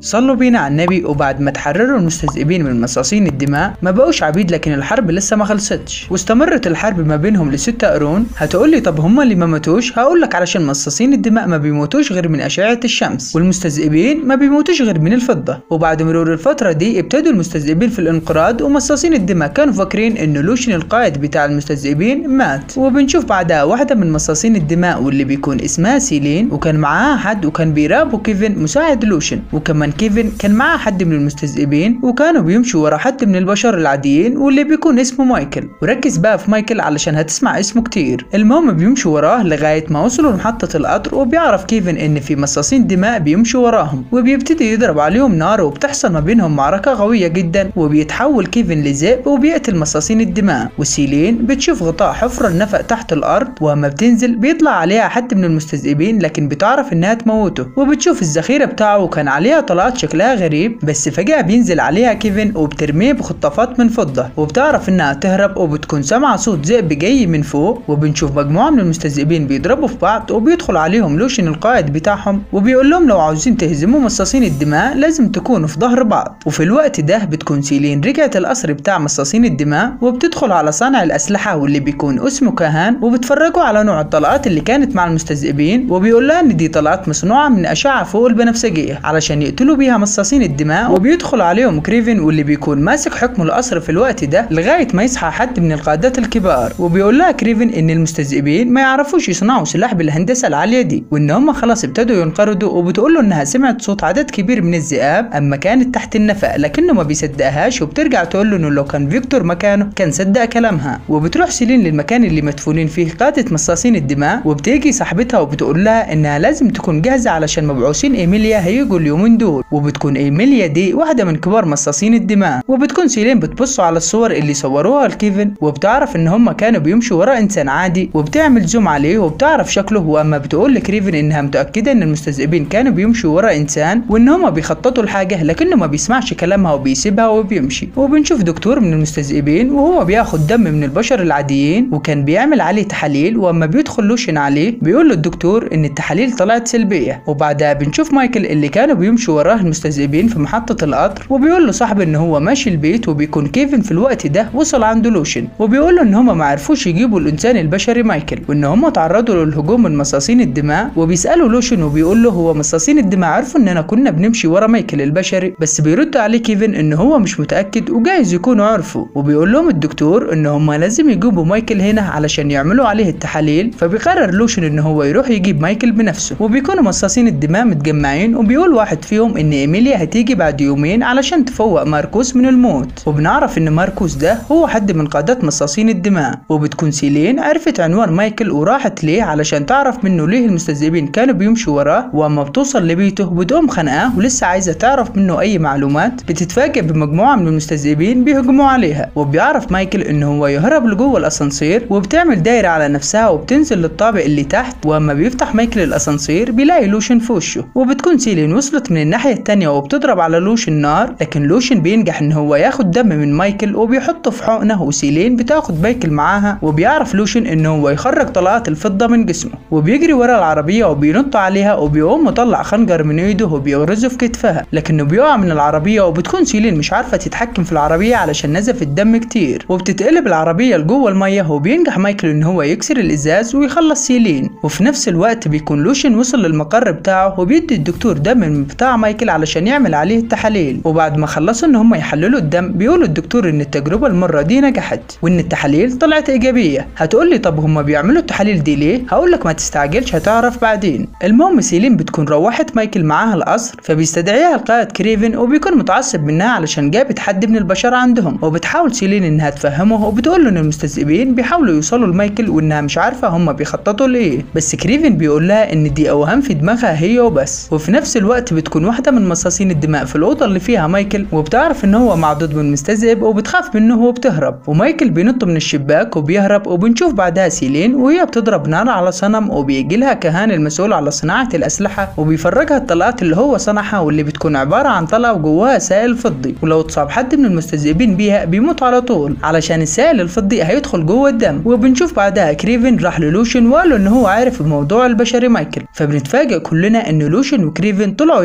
صلوا بينا على النبي وبعد ما تحرروا المستذئبين من مصاصين الدماء ما بقوش عبيد لكن الحرب لسه ما خلصتش واستمرت الحرب ما بينهم لستة قرون هتقولي طب هما اللي ما ماتوش هقولك علشان مصاصين الدماء ما بيموتوش غير من أشعة الشمس والمستذئبين ما بيموتوش غير من الفضة وبعد مرور الفترة دي ابتدوا المستذئبين في الانقراض ومصاصين الدماء كانوا فاكرين ان لوشن القائد بتاع المستذئبين مات وبنشوف بعدها واحدة من مصاصين الدماء واللي بيكون اسمها سيلين وكان معاها حد وكان بيراقبوا كيفن مساعد لوشن وكمان كيفن كان معاه حد من المستذئبين وكانوا بيمشوا ورا حد من البشر العاديين واللي بيكون اسمه مايكل وركز بقى في مايكل علشان هتسمع اسمه كتير المهم بيمشوا وراه لغاية ما وصلوا لمحطة القطر وبيعرف كيفن ان في مصاصين دماء بيمشوا وراهم وبيبتدي يضرب عليهم نار وبتحصل ما بينهم معركة قوية جدا وبيتحول كيفن لذئب وبيقتل مصاصين الدماء وسيلين بتشوف غطاء حفرة النفق تحت الارض واما بتنزل بيطلع عليها حد من المستذئبين لكن بتعرف انها تموته وبتشوف الذخيرة بتاعه وكان عليها طلقات شكلها غريب بس فجأة بينزل عليها كيفن وبترميه بخطافات من فضة وبتعرف انها تهرب وبتكون سامعة صوت ذئب جاي من فوق وبنشوف مجموعة من المستذئبين بيضربوا في بعض وبيدخل عليهم لوشن القائد بتاعهم وبيقول لهم لو عاوزين تهزموا مصاصين الدماء لازم تكونوا في ظهر بعض وفي الوقت ده بتكون سيلين رجعت القصر بتاع مصاصين الدماء وبتدخل على صانع الأسلحة واللي بيكون اسمه كاهان وبتفرجوا على نوع الطلقات اللي كانت مع المستذئبين وبيقول لها ان دي طلقات مصنوعة من أشعة فوق البنفسجية علشان يقتلوا بيها مصاصين الدماء وبيدخل عليهم كريفن واللي بيكون ماسك حكم القصر في الوقت ده لغاية ما يصحى حد من القادات الكبار وبيقول لها كريفن ان المستذئبين ما يعرفوش يصنعوا سلاح بالهندسة العالية دي وان هم خلاص ابتدوا ينقرضوا وبتقول له انها سمعت صوت عدد كبير من الذئاب اما كانت تحت النفق لكنه ما بيصدقهاش وبترجع تقول له انه لو كان فيكتور مكانه كان صدق كلامها وبتروح سيلين للمكان اللي مدفونين فيه قادة مصاصين الدماء وبتيجي صاحبتها وبتقول لها انها لازم تكون جاهزة علشان مبعوثين ايميليا هيجوا اليومين دول وبتكون ايميليا دي واحدة من كبار مصاصين الدماء وبتكون سيلين بتبص على الصور اللي صوروها لكيفن وبتعرف ان هم كانوا بيمشوا ورا انسان عادي وبتعمل زوم عليه وبتعرف شكله واما بتقول لكريفن انها متأكدة ان المستذئبين كانوا بيمشوا ورا انسان وان هم بيخططوا لحاجة لكنه ما بيسمعش كلامها وبيسيبها وبيمشي وبنشوف دكتور من المستذئبين وهو بياخد دم من البشر العاديين وكان بيعمل عليه تحاليل واما بيدخل لوشن عليه بيقول له الدكتور ان التحاليل طلعت سلبية وبعدها بنشوف مايكل اللي كانوا بيمشوا وراه المستذئبين في محطة القطر وبيقول له صاحبه ان هو ماشي البيت وبيكون كيفن في الوقت ده وصل عند لوشن وبيقول له ان هم ما عرفوش يجيبوا الانسان البشري مايكل وان هم تعرضوا للهجوم من مصاصين الدماء وبيسالوا لوشن وبيقول له هو مصاصين الدماء عرفوا اننا كنا بنمشي ورا مايكل البشري بس بيرد عليه كيفن ان هو مش متاكد وجايز يكونوا عرفوا وبيقول لهم الدكتور ان هم لازم يجيبوا مايكل هنا علشان يعملوا عليه التحاليل فبيقرر لوشن ان هو يروح يجيب مايكل بنفسه وبيكونوا مصاصين الدماء متجمعين وبيقول واحد فيهم ان ايميليا هتيجي بعد يومين علشان تفوق ماركوس من الموت وبنعرف ان ماركوس ده هو حد من قادات مصاصين الدماء وبتكون سيلين عرفت عنوان مايكل وراحت ليه علشان تعرف منه ليه المستذئبين كانوا بيمشوا وراه واما بتوصل لبيته بتقوم خانقاه ولسه عايزه تعرف منه اي معلومات بتتفاجئ بمجموعه من المستذئبين بيهجموا عليها وبيعرف مايكل ان هو يهرب لجوه الاسانسير وبتعمل دايره على نفسها وبتنزل للطابق اللي تحت واما بيفتح مايكل الاسانسير بيلاقي لوشن في وشه وبتكون سيلين وصلت من الناحيه التانية وبتضرب على لوشن نار لكن لوشن بينجح ان هو ياخد دم من مايكل وبيحطه في حقنه وسيلين بتاخد مايكل معاها وبيعرف لوشن ان هو يخرج طلقات الفضه من جسمه وبيجري ورا العربيه وبينط عليها وبيقوم مطلع خنجر من ايده وبيغرزه في كتفها لكنه بيقع من العربيه وبتكون سيلين مش عارفه تتحكم في العربيه علشان نزف الدم كتير وبتتقلب العربيه لجوه الميه وبينجح مايكل ان هو يكسر الازاز ويخلص سيلين وفي نفس الوقت بيكون لوشن وصل للمقر بتاعه وبيدي الدكتور دم من بتاع مايكل علشان يعمل عليه التحاليل وبعد ما خلصوا ان هم يحللوا الدم بيقولوا الدكتور ان التجربه المره دي نجحت وان التحاليل طلعت ايجابيه هتقول لي طب هم بيعملوا التحاليل دي ليه هقول لك ما تستعجلش هتعرف بعدين المهم سيلين بتكون روحت مايكل معاها القصر فبيستدعيها القائد كريفن وبيكون متعصب منها علشان جابت حد من البشر عندهم وبتحاول سيلين انها تفهمه وبتقول له ان المستذئبين بيحاولوا يوصلوا لمايكل وانها مش عارفه هم بيخططوا لايه بس كريفن بيقول لها ان دي اوهام في دماغها هي وبس وفي نفس الوقت بتكون واحده من مصاصين الدماء في الاوضه اللي فيها مايكل وبتعرف ان هو معضود من مستذئب وبتخاف منه وبتهرب ومايكل بينط من الشباك وبيهرب وبنشوف بعدها سيلين وهي بتضرب نار على صنم وبيجي لها كهان المسؤول على صناعه الاسلحه وبيفرجها الطلقات اللي هو صنعها واللي بتكون عباره عن طلقه وجواها سائل فضي ولو اتصاب حد من المستذئبين بيها بيموت على طول علشان السائل الفضي هيدخل جوه الدم وبنشوف بعدها كريفن راح للوشن وقال له ان هو عارف الموضوع البشري مايكل فبنتفاجئ كلنا ان لوشن وكريفن طلعوا يعرفوا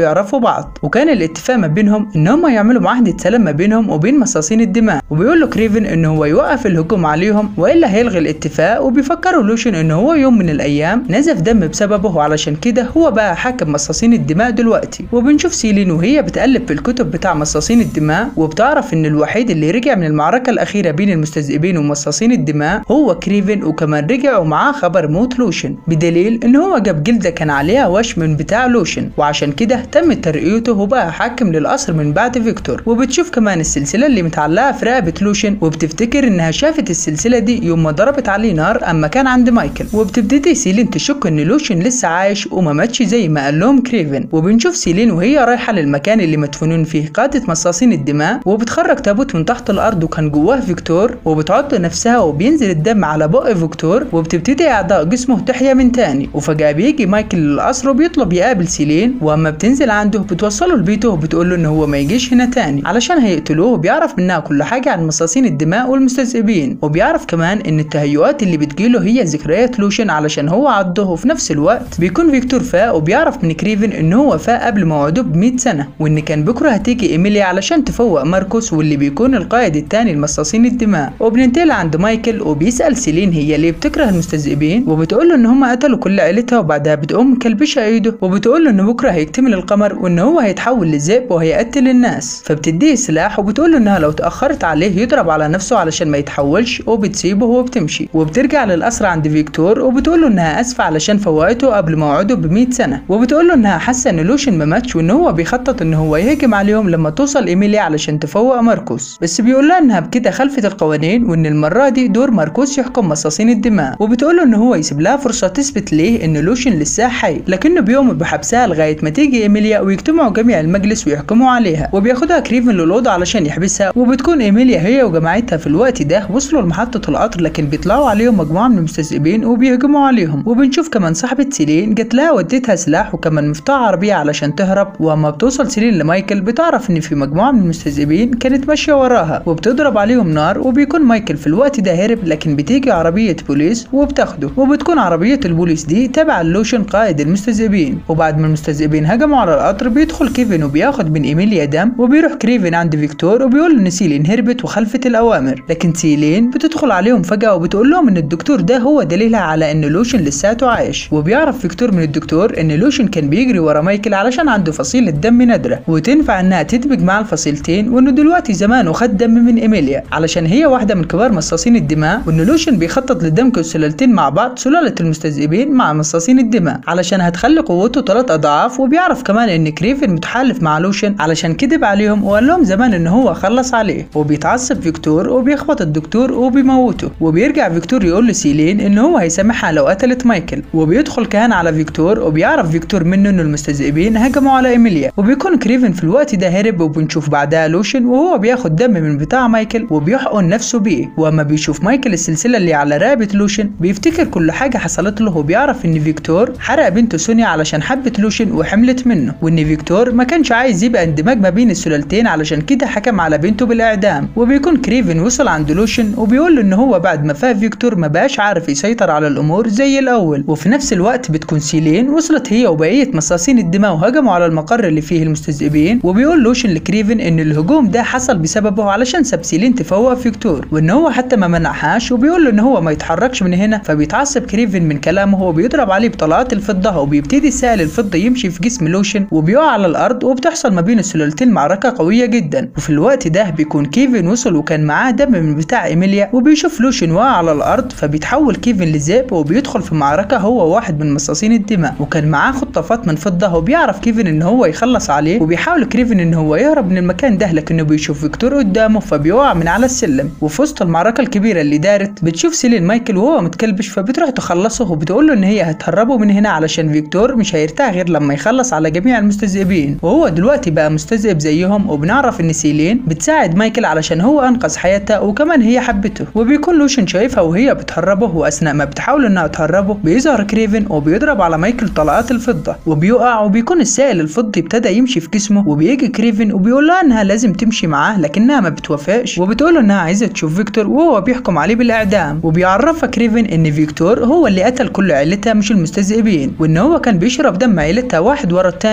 بعض وكان الاتفاق ما بينهم ان هم يعملوا معاهدة سلام ما بينهم وبين مصاصين الدماء وبيقول له كريفن ان هو يوقف الهجوم عليهم والا هيلغي الاتفاق وبيفكروا لوشن ان هو يوم من الايام نزف دم بسببه وعلشان كده هو بقى حاكم مصاصين الدماء دلوقتي وبنشوف سيلين وهي بتقلب في الكتب بتاع مصاصين الدماء وبتعرف ان الوحيد اللي رجع من المعركة الاخيرة بين المستذئبين ومصاصين الدماء هو كريفن وكمان رجع ومعاه خبر موت لوشن بدليل ان هو جاب جلدة كان عليها وش من بتاع لوشن وعشان كده تم ترقيته وبقى حاكم للقصر من بعد فيكتور وبتشوف كمان السلسلة اللي متعلقة في رقبة لوشن وبتفتكر انها شافت السلسلة دي يوم ما ضربت عليه نار اما كان عند مايكل وبتبتدي سيلين تشك ان لوشن لسه عايش وما ماتش زي ما قال لهم كريفن وبنشوف سيلين وهي رايحة للمكان اللي مدفونون فيه قادة مصاصين الدماء وبتخرج تابوت من تحت الارض وكان جواه فيكتور وبتعض نفسها وبينزل الدم على بق فيكتور وبتبتدي اعضاء جسمه تحيا من تاني وفجأة بيجي مايكل للقصر وبيطلب يقابل سيلين واما بتنزل عنده بتوصله لبيته وبتقول له ان هو ما يجيش هنا تاني علشان هيقتلوه وبيعرف منها كل حاجة عن مصاصين الدماء والمستذئبين وبيعرف كمان ان التهيؤات اللي بتجيله هي ذكريات لوشن علشان هو عضه وفي نفس الوقت بيكون فيكتور فاق وبيعرف من كريفن ان هو فاق قبل موعده ب 100 سنة وان كان بكره هتيجي ايميليا علشان تفوق ماركوس واللي بيكون القائد التاني لمصاصين الدماء وبننتقل عند مايكل وبيسأل سيلين هي ليه بتكره المستذئبين وبتقول له ان هم قتلوا كل عيلتها وبعدها بتقوم مكلبشة ايده وبتقول له ان بكره هيكتمل القمر وان هو هيتحول لذئب وهيقتل الناس فبتديه سلاح وبتقول له انها لو اتاخرت عليه يضرب على نفسه علشان ما يتحولش وبتسيبه وبتمشي وبترجع للقصر عند فيكتور وبتقول له انها اسفه علشان فوقته قبل موعده ب 100 سنه وبتقول له انها حاسه ان لوشن ما ماتش وان هو بيخطط ان هو يهجم عليهم لما توصل ايميليا علشان تفوق ماركوس بس بيقول لها انها بكده خلفت القوانين وان المره دي دور ماركوس يحكم مصاصين الدماء وبتقول له ان هو يسيب لها فرصه تثبت ليه ان لوشن لسه حي لكنه بيقوم بحبسها لغايه ما تيجي ايميليا ويجتمعوا جميع المجلس ويحكموا عليها وبياخدها كريفن للأوضة علشان يحبسها وبتكون إيميليا هي وجماعتها في الوقت ده وصلوا لمحطة القطر لكن بيطلعوا عليهم مجموعة من المستذئبين وبيهجموا عليهم وبنشوف كمان صاحبة سيلين جات لها وديتها سلاح وكمان مفتاح عربية علشان تهرب وأما بتوصل سيلين لمايكل بتعرف إن في مجموعة من المستذئبين كانت ماشية وراها وبتضرب عليهم نار وبيكون مايكل في الوقت ده هرب لكن بتيجي عربية بوليس وبتاخده وبتكون عربية البوليس دي تبع اللوشن قائد المستذئبين وبعد ما المستذئبين هجموا على القطر بيدخل كيفن وبياخد من ايميليا دم وبيروح كريفن عند فيكتور وبيقول ان سيلين هربت وخلفت الاوامر لكن سيلين بتدخل عليهم فجاه وبتقول لهم ان الدكتور ده هو دليلها على ان لوشن لساته عايش وبيعرف فيكتور من الدكتور ان لوشن كان بيجري ورا مايكل علشان عنده فصيله دم نادره وتنفع انها تدمج مع الفصيلتين وانه دلوقتي زمان وخد دم من ايميليا علشان هي واحده من كبار مصاصين الدماء وان لوشن بيخطط لدمج السلالتين مع بعض سلاله المستذئبين مع مصاصين الدماء علشان هتخلي قوته ثلاث اضعاف وبيعرف كمان ان كريفن متحالف مع لوشن علشان كذب عليهم وقال لهم زمان ان هو خلص عليه وبيتعصب فيكتور وبيخبط الدكتور وبيموته وبيرجع فيكتور يقول لسيلين ان هو هيسامحها لو قتلت مايكل وبيدخل كهان على فيكتور وبيعرف فيكتور منه ان المستذئبين هجموا على ايميليا وبيكون كريفن في الوقت ده هرب وبنشوف بعدها لوشن وهو بياخد دم من بتاع مايكل وبيحقن نفسه بيه واما بيشوف مايكل السلسله اللي على رقبه لوشن بيفتكر كل حاجه حصلت له وبيعرف ان فيكتور حرق بنته سونيا علشان حبت لوشن وحملت منه وان فيكتور ما كانش عايز يبقى اندماج ما بين السلالتين علشان كده حكم على بنته بالاعدام وبيكون كريفن وصل عند لوشن وبيقول له ان هو بعد ما فاق فيكتور ما بقاش عارف يسيطر على الامور زي الاول وفي نفس الوقت بتكون سيلين وصلت هي وبقيه مصاصين الدماء وهجموا على المقر اللي فيه المستذئبين وبيقول لوشن لكريفن ان الهجوم ده حصل بسببه علشان ساب سيلين تفوق فيكتور وان هو حتى ما منعهاش وبيقول له ان هو ما يتحركش من هنا فبيتعصب كريفن من كلامه وبيضرب عليه بطلقات الفضه وبيبتدي سائل الفضه يمشي في جسم لوشن وبيقع على الارض وبتحصل ما بين السلالتين معركه قويه جدا وفي الوقت ده بيكون كيفن وصل وكان معاه دم من بتاع ايميليا وبيشوف لوشن واقع على الارض فبيتحول كيفن لذئب وبيدخل في معركه هو واحد من مصاصين الدماء وكان معاه خطافات من فضه وبيعرف كيفن ان هو يخلص عليه وبيحاول كريفن ان هو يهرب من المكان ده لكنه بيشوف فيكتور قدامه فبيقع من على السلم وفي وسط المعركه الكبيره اللي دارت بتشوف سيلين مايكل وهو متكلبش فبتروح تخلصه وبتقول له ان هي هتهربه من هنا علشان فيكتور مش هيرتاح غير لما يخلص على جميع المستذئبين وهو دلوقتي بقى مستذئب زيهم وبنعرف ان سيلين بتساعد مايكل علشان هو انقذ حياتها وكمان هي حبته وبيكون لوشن شايفها وهي بتهربه واثناء ما بتحاول انها تهربه بيظهر كريفن وبيضرب على مايكل طلقات الفضه وبيقع وبيكون السائل الفضي ابتدى يمشي في جسمه وبيجي كريفن وبيقول لها انها لازم تمشي معاه لكنها ما بتوافقش وبتقول له انها عايزه تشوف فيكتور وهو بيحكم عليه بالاعدام وبيعرفها كريفن ان فيكتور هو اللي قتل كل عيلتها مش المستذئبين وان هو كان بيشرب دم عيلتها واحد ورا التاني لكن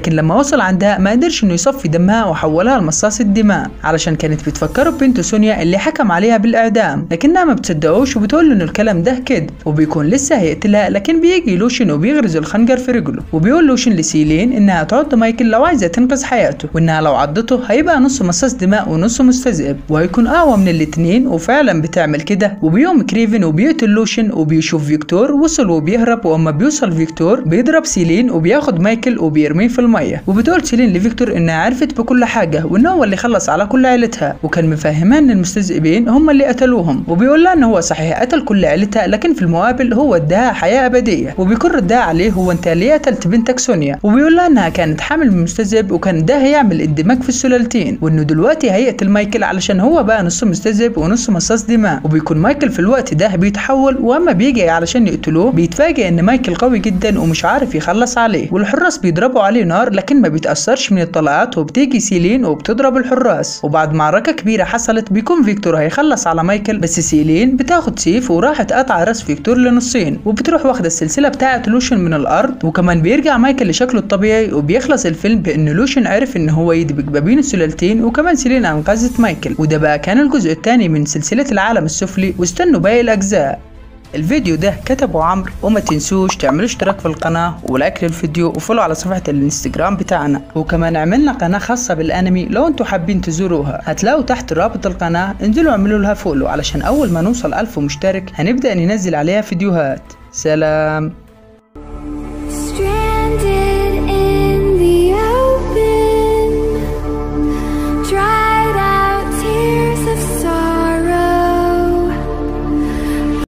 لكن لما وصل عندها ما قدرش انه يصفي دمها وحولها لمصاص الدماء علشان كانت بتفكره ببنته سونيا اللي حكم عليها بالاعدام لكنها ما بتصدقوش وبتقول له انه الكلام ده كذب وبيكون لسه هيقتلها لكن بيجي لوشن وبيغرز الخنجر في رجله وبيقول لوشن لسيلين انها تعض مايكل لو عايزه تنقذ حياته وانها لو عضته هيبقى نص مصاص دماء ونص مستذئب وهيكون اقوى من الاتنين وفعلا بتعمل كده وبيقوم كريفن وبيقتل لوشن وبيشوف فيكتور وصل وبيهرب واما بيوصل فيكتور بيضرب سيلين وبياخد مايكل وبيرميه في الميه وبتقول سيلين لفيكتور انها عرفت بكل حاجه وان هو اللي خلص على كل عيلتها وكان مفهمها ان المستذئبين هم اللي قتلوهم وبيقول لها ان هو صحيح قتل كل عيلتها لكن في المقابل هو اداها حياه ابديه وبيكون ردها عليه هو انت ليه قتلت بنتك سونيا وبيقول لها انها كانت حامل من مستذئب وكان ده هيعمل اندماج في السلالتين وانه دلوقتي هيقتل مايكل علشان هو بقى نص مستذئب ونص مصاص دماء وبيكون مايكل في الوقت ده بيتحول واما بيجي علشان يقتلوه بيتفاجئ ان مايكل قوي جدا ومش عارف يخلص عليه والحراس بيضربوا عليه نار لكن ما بيتاثرش من الطلقات وبتيجي سيلين وبتضرب الحراس وبعد معركه كبيره حصلت بيكون فيكتور هيخلص على مايكل بس سيلين بتاخد سيف وراحت قطع راس فيكتور لنصين وبتروح واخده السلسله بتاعه لوشن من الارض وكمان بيرجع مايكل لشكله الطبيعي وبيخلص الفيلم بان لوشن عرف ان هو يدمج ما بين السلالتين وكمان سيلين انقذت مايكل وده بقى كان الجزء الثاني من سلسله العالم السفلي واستنوا باقي الاجزاء الفيديو ده كتبه عمرو وما تنسوش تعملوا اشتراك في القناة ولايك للفيديو وفولو على صفحة الانستجرام بتاعنا وكمان عملنا قناة خاصة بالانمي لو انتوا حابين تزوروها هتلاقوا تحت رابط القناة انزلوا اعملوا لها فولو علشان اول ما نوصل ألف مشترك هنبدأ ننزل عليها فيديوهات سلام Stranded